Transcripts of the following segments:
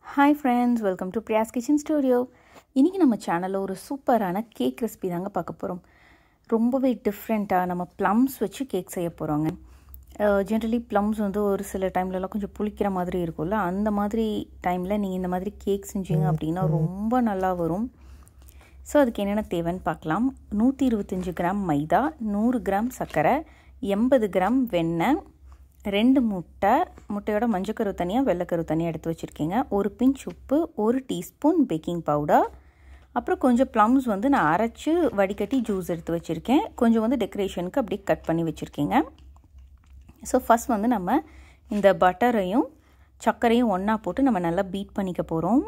hi friends welcome to Priya's kitchen studio இன்றைக்கி நம்ம சேனலில் ஒரு சூப்பரான கேக் ரெசிபி தாங்க பார்க்க போகிறோம் ரொம்பவே டிஃப்ரெண்ட்டாக நம்ம ப்ளம்ஸ் வச்சு கேக் செய்ய போகிறோங்க ஜென்ரலி ப்ளம்ஸ் வந்து ஒரு சில டைம்லலாம் கொஞ்சம் புளிக்கிற மாதிரி இருக்கும்ல அந்த மாதிரி டைமில் நீங்கள் இந்த மாதிரி கேக் செஞ்சீங்க அப்படின்னா ரொம்ப நல்லா வரும் ஸோ அதுக்கு என்னென்ன தேவைன்னு பார்க்கலாம் நூற்றி இருபத்தஞ்சி கிராம் மைதா நூறு கிராம் சர்க்கரை எண்பது கிராம் வெண்ணெய் ரெண்டு முட்டை முட்டையோட மஞ்சக்கரு தனியாக வெள்ளைக்கரு தனியாக எடுத்து வச்சுருக்கீங்க ஒரு பிஞ்ச் உப்பு ஒரு டீஸ்பூன் பேக்கிங் பவுடர் அப்புறம் கொஞ்சம் ப்ளம்ஸ் வந்து நான் அரைச்சி வடிகட்டி ஜூஸ் எடுத்து வச்சுருக்கேன் கொஞ்சம் வந்து டெக்கரேஷனுக்கு அப்படியே கட் பண்ணி வச்சுருக்கீங்க ஸோ ஃபஸ்ட் வந்து நம்ம இந்த பட்டரையும் சர்க்கரையும் ஒன்றா போட்டு நம்ம நல்லா பீட் பண்ணிக்க போகிறோம்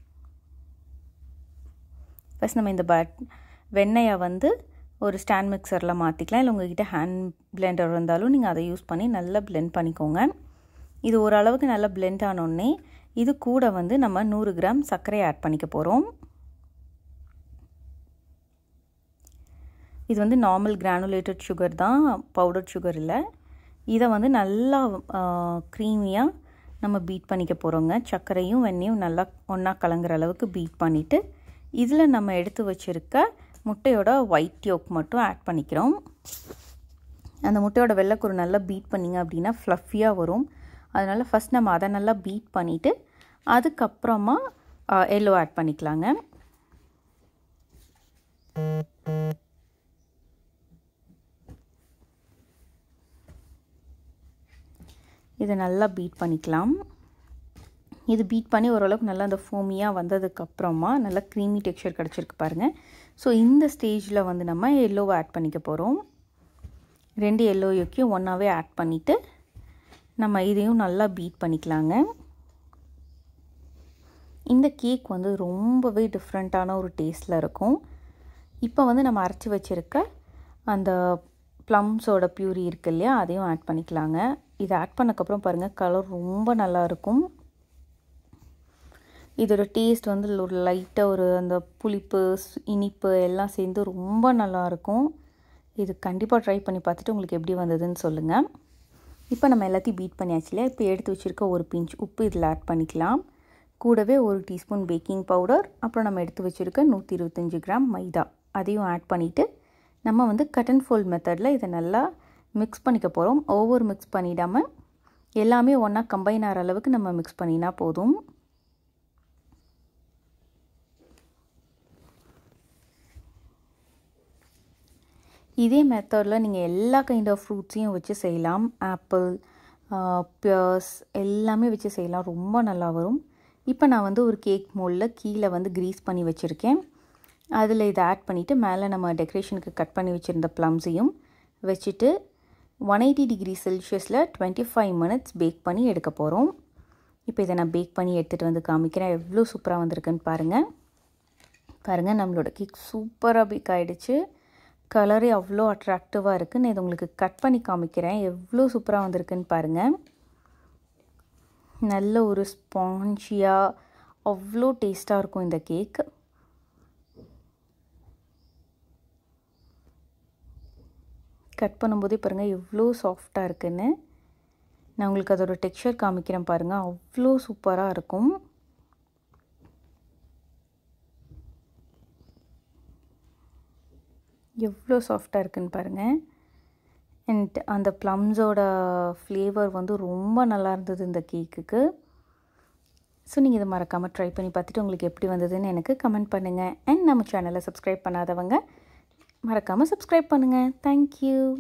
ஃபஸ்ட் நம்ம இந்த பட் வெண்ணெயை வந்து ஒரு ஸ்டாண்ட் மிக்சரில் மாற்றிக்கலாம் இல்லை உங்கள்கிட்ட ஹேண்ட் பிளெண்டர் இருந்தாலும் நீங்கள் அதை யூஸ் பண்ணி நல்லா பிளெண்ட் பண்ணிக்கோங்க இது ஓரளவுக்கு நல்லா பிளெண்ட் ஆனோடனே இது கூட வந்து நம்ம நூறு கிராம் சர்க்கரையை ஆட் பண்ணிக்க போகிறோம் இது வந்து நார்மல் கிரானுலேட்டட் சுகர் தான் பவுடர் சுகர் இல்லை இதை வந்து நல்லா க்ரீமியாக நம்ம பீட் பண்ணிக்க போகிறோங்க சர்க்கரையும் வெண்ணையும் நல்லா ஒன்றா கலங்குற அளவுக்கு பீட் பண்ணிவிட்டு இதில் நம்ம எடுத்து வச்சுருக்க முட்டையோட ஒயிட் யோக் மட்டும் ஆட் பண்ணிக்கிறோம் அந்த முட்டையோட வெள்ளைக்கூறு நல்லா பீட் பண்ணிங்க அப்படின்னா ஃப்ளஃபியாக வரும் அதனால் ஃபஸ்ட் நம்ம அதை நல்லா பீட் பண்ணிவிட்டு அதுக்கப்புறமா எல்லோ ஆட் பண்ணிக்கலாங்க இதை நல்லா பீட் பண்ணிக்கலாம் இது பீட் பண்ணி ஓரளவுக்கு நல்லா அந்த ஃபோமியாக வந்ததுக்கப்புறமா நல்லா க்ரீமி டெக்ஸ்சர் கிடச்சிருக்கு பாருங்கள் ஸோ இந்த ஸ்டேஜில் வந்து நம்ம எல்லோவை ஆட் பண்ணிக்க போகிறோம் ரெண்டு எல்லோ யோக்கையும் ஒன்றாவே ஆட் பண்ணிவிட்டு நம்ம இதையும் நல்லா பீட் பண்ணிக்கலாங்க இந்த கேக் வந்து ரொம்பவே டிஃப்ரெண்ட்டான ஒரு டேஸ்ட்டில் இருக்கும் இப்போ வந்து நம்ம அரைச்சி வச்சுருக்க அந்த ப்ளம்ஸோட பியூரி இருக்கு இல்லையா அதையும் ஆட் பண்ணிக்கலாங்க இதை ஆட் பண்ணக்கப்புறம் பாருங்கள் கலர் ரொம்ப நல்லாயிருக்கும் இதோட டேஸ்ட் வந்து ஒரு லைட்டாக ஒரு அந்த புளிப்பு இனிப்பு எல்லாம் சேர்ந்து ரொம்ப நல்லாயிருக்கும் இது கண்டிப்பாக ட்ரை பண்ணி பார்த்துட்டு உங்களுக்கு எப்படி வந்ததுன்னு சொல்லுங்கள் இப்போ நம்ம எல்லாத்தையும் பீட் பண்ணியாச்சு இல்லையா இப்போ எடுத்து வச்சுருக்க ஒரு பிஞ்ச் உப்பு இதில் ஆட் பண்ணிக்கலாம் கூடவே ஒரு டீஸ்பூன் பேக்கிங் பவுடர் அப்புறம் நம்ம எடுத்து வச்சுருக்க நூற்றி இருபத்தஞ்சி கிராம் மைதா அதையும் ஆட் பண்ணிவிட்டு நம்ம வந்து கட் அண்ட் ஃபோல்ட் மெத்தடில் இதை நல்லா மிக்ஸ் பண்ணிக்க போகிறோம் ஓவர் மிக்ஸ் பண்ணிடாமல் எல்லாமே ஒன்றா கம்பைன் ஆகிற அளவுக்கு நம்ம மிக்ஸ் பண்ணினா போதும் இதே மெத்தடில் நீங்கள் எல்லா கைண்ட் ஆஃப் ஃப்ரூட்ஸையும் வச்சு செய்யலாம் ஆப்பிள் பியர்ஸ் எல்லாமே வச்சு செய்யலாம் ரொம்ப நல்லா வரும் இப்போ நான் வந்து ஒரு கேக் மோல்டில் கீழே வந்து க்ரீஸ் பண்ணி வச்சுருக்கேன் அதில் இதை ஆட் பண்ணிவிட்டு மேலே நம்ம டெக்கரேஷனுக்கு கட் பண்ணி வச்சுருந்த ப்ளம்ஸையும் வச்சுட்டு ஒன் எயிட்டி டிகிரி செல்சியஸில் டுவெண்ட்டி ஃபைவ் மினிட்ஸ் பேக் பண்ணி எடுக்க போகிறோம் இப்போ இதை நான் பேக் பண்ணி எடுத்துகிட்டு வந்து காமிக்கிறேன் எவ்வளோ சூப்பராக வந்திருக்குன்னு பாருங்கள் பாருங்கள் நம்மளோட கேக் சூப்பராக பேக் ஆகிடுச்சு கலரே அவ்வளோ அட்ராக்டிவாக இருக்குது நான் இதை உங்களுக்கு கட் பண்ணி காமிக்கிறேன் எவ்வளோ சூப்பராக வந்திருக்குன்னு பாருங்கள் நல்ல ஒரு ஸ்பான்ஜியாக அவ்வளோ டேஸ்ட்டாக இருக்கும் இந்த கேக் கட் பண்ணும்போதே பாருங்கள் எவ்வளோ சாஃப்டாக இருக்குன்னு நான் உங்களுக்கு அதோட டெக்ஸ்சர் காமிக்கிறேன் பாருங்கள் அவ்வளோ சூப்பராக இருக்கும் எவ்வளோ சாஃப்டாக இருக்குன்னு பாருங்கள் அண்ட் அந்த ப்ளம்ஸோட ஃப்ளேவர் வந்து ரொம்ப நல்லா இருந்தது இந்த கேக்குக்கு ஸோ நீங்கள் இதை மறக்காமல் ட்ரை பண்ணி பார்த்துட்டு உங்களுக்கு எப்படி வந்ததுன்னு எனக்கு கமெண்ட் பண்ணுங்கள் அண்ட் நம்ம சேனலை சப்ஸ்கிரைப் பண்ணாதவங்க மறக்காமல் சப்ஸ்கிரைப் பண்ணுங்கள் தேங்க்யூ